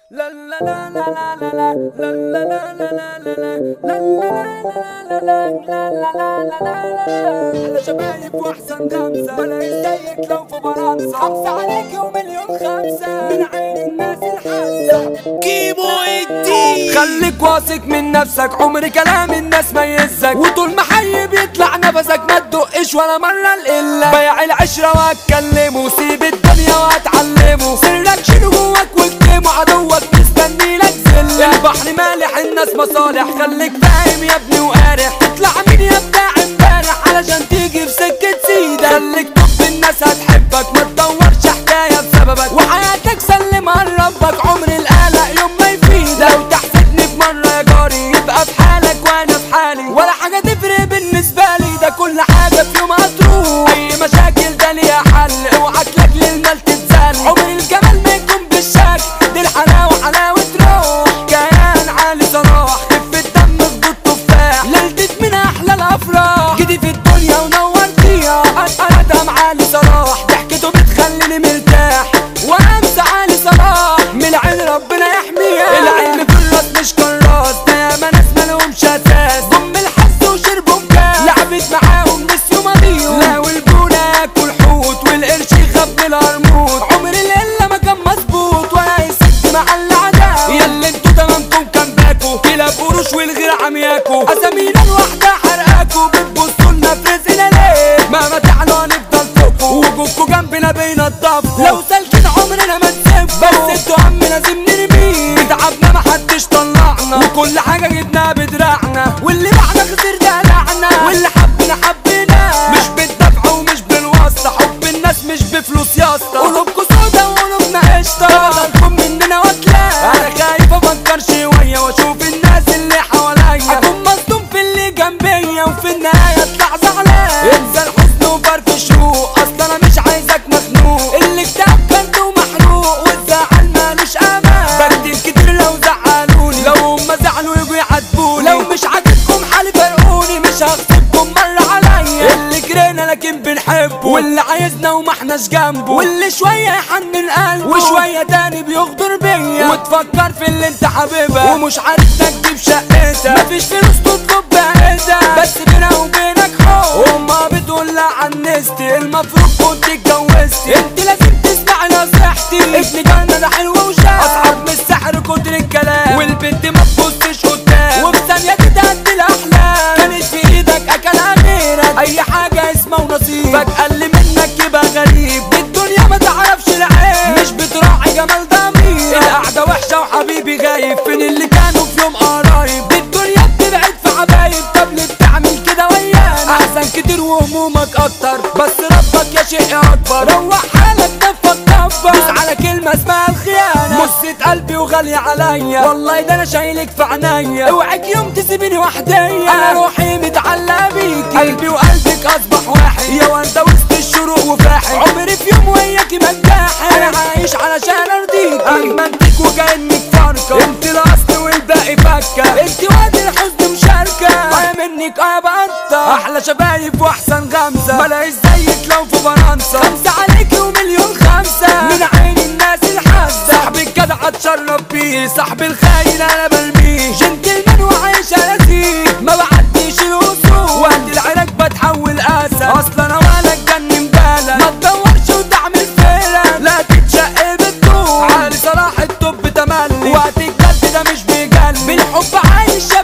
لا لا لا لا لا لا لا لا لا لا لا لا لا لا لا لا شبايب واحسن خمسة ولا يزيك لو في فرنسا خمسة عليك ومليون خمسة من عين الناس الحاسة كيمو الدين خليك واثق من نفسك عمر كلام الناس ما يهزك وطول ما حي بيطلع نفسك ما تدقش ولا مرة القلة بيع العشرة واتكلمه سيب الدنيا واتعلمه سرك شيله جواك واكتمه عدوك مستني لك زلة البحر مالح الناس مصالح خليك فاهم يا ابني وقارح تطلع مين يا بتاع امبارح علشان تيجي في سكة سيدك خليك طب الناس هتحبك ما تدورش حكاية بسببك وحياتك سلمها لربك عمر القلق يوم ما يفيدك لو تحسدني في مرة يا جاري يبقى في حالك وانا في حالي ولا حاجة تفرق بالنسبة لي ده كل حاجة في يوم هتروح اي مشاكل ده ليها حل اوعى تلاقي للمال تتزل عمر الجمال ما يكون بالشك دي الحلاوة حلاوة روح كيان عالي صلاح خف الدم خدود تفاح ليلتك من احلى الافراح جدي في الدنيا ونورتيها انا ادهم عالي صلاح ضحكته بتخليني مرتاح وامسى عالي صلاح من العين ربنا يحميها العلم في الراس مش كراس ده ياما ناس مالهمش اساس ضم الحظ وشربوا كاس لعبت معاهم نسيوا ماضيهم لا والبونا ياكل حوت والقرش يخاف من القرموط عمر القلة ما كان مظبوط ولا يسد مع العداوة ياللي انتوا تمامكم كان باكو كلاب قروش والغير عمياكو اسامينا الواحدة حرقاكو بتبصوا لنا في رزقنا ليه مهما تعلوا هنفضل فوقكو وجودكوا جنبنا بينضفكوا لو سالكين عمرنا ما نسيبكوا بس انتوا هم لازم نرميه بتعبنا محدش طلعنا وكل حاجة جبناها بدراعنا واللي بعنا خسر ده لعنا واللي حبنا حبينا مش بالدفع ومش بالواسطة حب الناس مش بفلوس يا اسطى قلوبكوا سودا وقلوبنا قشطة بدلكم مننا وتلاقي انا خايف افكر شوية واشوف الناس اللي حواليا اكون مصدوم في اللي جنبيا وفي النهاية اطلع زعلان انسى الحزن وفرف الشوق اصل انا مش عايزك مخنوق اللي اكتئاب كنت ومحروق والزعل مالوش امان بكتب كتير لو زعلوني لو هما زعلوا يجوا يعاتبوني لو مش عاجبكم حالي فرقوني مش هغصبكم مرة عليا اللي جرينا لكن بنحبه واللي عايزنا وما احناش جنبه واللي شوية يحنن قلبه وشوية تاني بيغدر بيا وتفكر في اللي انت حبيبها ومش عارف تجيب شقتها مفيش فلوس تطلب بعيدها بس بينا وبينك حب وما بتقول لا عنستي المفروض كنت اتجوزتي انت لازم تسمع نصيحتي ابن جنة ده حلو وشاب اصعب من السحر كتر الكلام والبنت ما تبصش قدام وفي ثانية تتهدي الاحلام كانت في ايدك اكلها غيرك اي حاجة اسمها ونصيب اقل منك يبقى غريب دي الدنيا ما تعرفش العيب مش بتراعي جمال ضمير القعدة وحشة وحبيبي غايب فين اللي كانوا في يوم قرايب دي الدنيا بتبعد في حبايب طب ليه بتعمل كده ويانا احسن كتير وهمومك اكتر بس ربك يا شيء اكبر روح حالك دفك دفك دوس على كلمة اسمها الخيانة مصة قلبي وغالية عليا والله ده انا شايلك في عينيا اوعك يوم تسيبيني وحديا انا روحي متعلقة بيكي قلبي وقلبك اصبح واحد يا وردة وسط الشروق وفاحل عمري في يوم وياكي مجاحد انا عايش علشان ارضيكي اجملتك وكانك فارقة انت الاصل والباقي فكة انت وقت الحزن مشاركة وانا منك اه بقطع احلى شبايب واحسن غمزة ملاقيش زيك لو في فرنسا خمسة عليكي ومليون خمسة من عين الناس الحاسة صاحب الجدع اتشرف بيه صاحب الخاين انا برميه جنتلمان وعايش لذيذ ما بعديش الوصول وقت العراق بتحول اسد اصلا انا ولا اتجنن بالك ما تدورش وتعمل فيلم لا تتشق بالطول علي صلاح الطب تملي وقت الجد ده مش بيجلي بالحب عايش يا